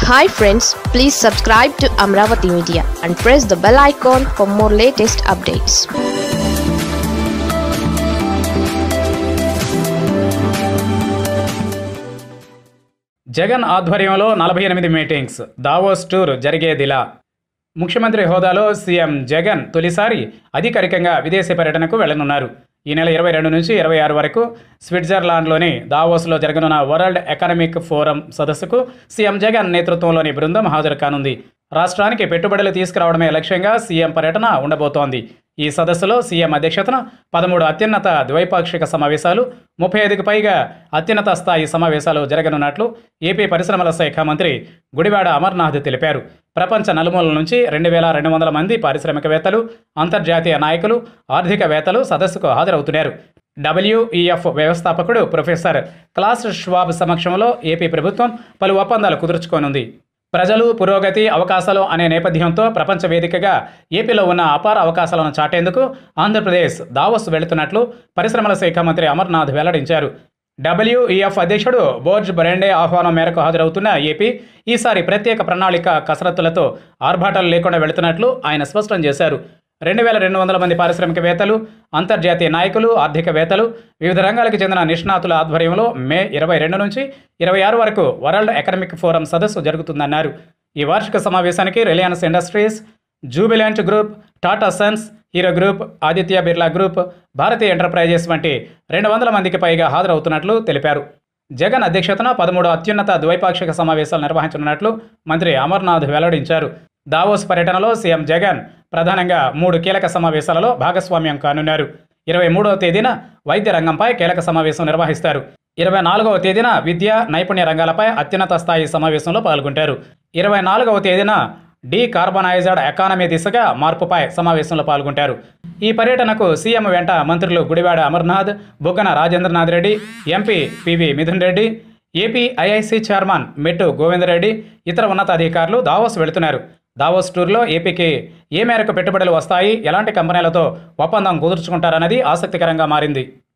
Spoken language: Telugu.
hi friends please subscribe to Amaravati media and press the bell icon for more latest updates Jagan ఆధ్వర్యంలో నలభై ఎనిమిది మీటింగ్స్ దావోస్ టూర్ జరిగేదిలా ముఖ్యమంత్రి హోదాలో సీఎం జగన్ తొలిసారి అధికారికంగా విదేశీ పర్యటనకు వెళ్లనున్నారు ఈ నెల ఇరవై రెండు నుంచి ఇరవై ఆరు వరకు స్విట్జర్లాండ్లోని దావోస్లో జరగనున్న వరల్డ్ ఎకనామిక్ ఫోరం సదస్సుకు సీఎం జగన్ నేతృత్వంలోని బృందం హాజరు కానుంది రాష్ట్రానికి పెట్టుబడులు తీసుకురావడమే లక్ష్యంగా సీఎం పర్యటన ఉండబోతోంది ఈ సదస్సులో సీఎం అధ్యక్షతన పదమూడు అత్యున్నత ద్వైపాక్షిక సమావేశాలు ముప్పై ఐదుకు పైగా అత్యున్నత స్థాయి సమావేశాలు జరగనున్నట్లు ఏపీ పరిశ్రమల శాఖ మంత్రి గుడివాడ అమర్నాథ్ తెలిపారు ప్రపంచ నలుమూలల నుంచి రెండు వేల రెండు వందల మంది పారిశ్రామికవేత్తలు అంతర్జాతీయ నాయకులు ఆర్థికవేత్తలు సదస్సుకు హాజరవుతున్నారు డబ్ల్యూఈఎఫ్ వ్యవస్థాపకుడు ప్రొఫెసర్ క్లాస్ ష్వాబ్ సమక్షంలో ఏపీ ప్రభుత్వం పలు ఒప్పందాలు కుదుర్చుకోనుంది ప్రజలు పురోగతి అవకాశాలు అనే నేపథ్యంతో ప్రపంచ వేదికగా ఏపీలో ఉన్న అపార అవకాశాలను చాటేందుకు ఆంధ్రప్రదేశ్ దావోస్ వెళుతున్నట్లు పరిశ్రమల శాఖ మంత్రి అమర్నాథ్ వెల్లడించారు డబ్ల్యూఈఎఫ్ అధ్యక్షుడు బోర్జ్ బరెండే ఆహ్వానం మేరకు హాజరవుతున్న ఏపీ ఈసారి ప్రత్యేక ప్రణాళిక కసరత్తులతో ఆర్భాటాలు లేకుండా వెళుతున్నట్లు ఆయన స్పష్టం చేశారు రెండు వేల రెండు వందల మంది పారిశ్రామికవేత్తలు అంతర్జాతీయ నాయకులు ఆర్థికవేత్తలు వివిధ రంగాలకు చెందిన నిష్ణాతుల ఆధ్వర్యంలో మే ఇరవై రెండు నుంచి ఇరవై ఆరు వరకు వరల్డ్ ఎకనామిక్ ఫోరం సదస్సు జరుగుతుందన్నారు ఈ వార్షిక సమావేశానికి Reliance Industries Jubilant group Tata sons Hero group Aditya Birla group Bharatiya enterprises వంటి రెండు వందల మందికి పైగా హాజరవుతున్నట్లు తెలిపారు జగన్ అధ్యక్షతన పదమూడు అత్యున్నత ద్వైపాక్షిక సమావేశాలు నిర్వహించనున్నట్లు మంత్రి అమర్నాథ్ వెల్లడించారు దావోస్ పర్యటనలో సీఎం జగన్ ప్రధానంగా మూడు కీలక సమావేశాలలో భాగస్వామ్యం కానున్నారు ఇరవై మూడవ తేదీన వైద్య రంగంపై కీలక సమావేశం నిర్వహిస్తారు ఇరవై నాలుగవ తేదీన విద్య నైపుణ్య రంగాలపై అత్యున్నత స్థాయి సమావేశంలో పాల్గొంటారు ఇరవై నాలుగవ తేదీన డీకార్బనైజ్డ్ ఎకానమీ దిశగా మార్పుపై సమావేశంలో పాల్గొంటారు ఈ పర్యటనకు సీఎం వెంట మంత్రులు Gudivada Amarnath Buggana Rajendranath Reddy MP PV Mithun Reddy AP IIC chairman Mettu Govindareddy ఇతర ఉన్నతాధికారులు దావోస్ వెళుతున్నారు దావోస్ టూర్లో ఏపీకి ఏ మేరకు పెట్టుబడులు వస్తాయి ఎలాంటి కంపెనీలతో ఒప్పందం కుదుర్చుకుంటారన్నది ఆసక్తికరంగా మారింది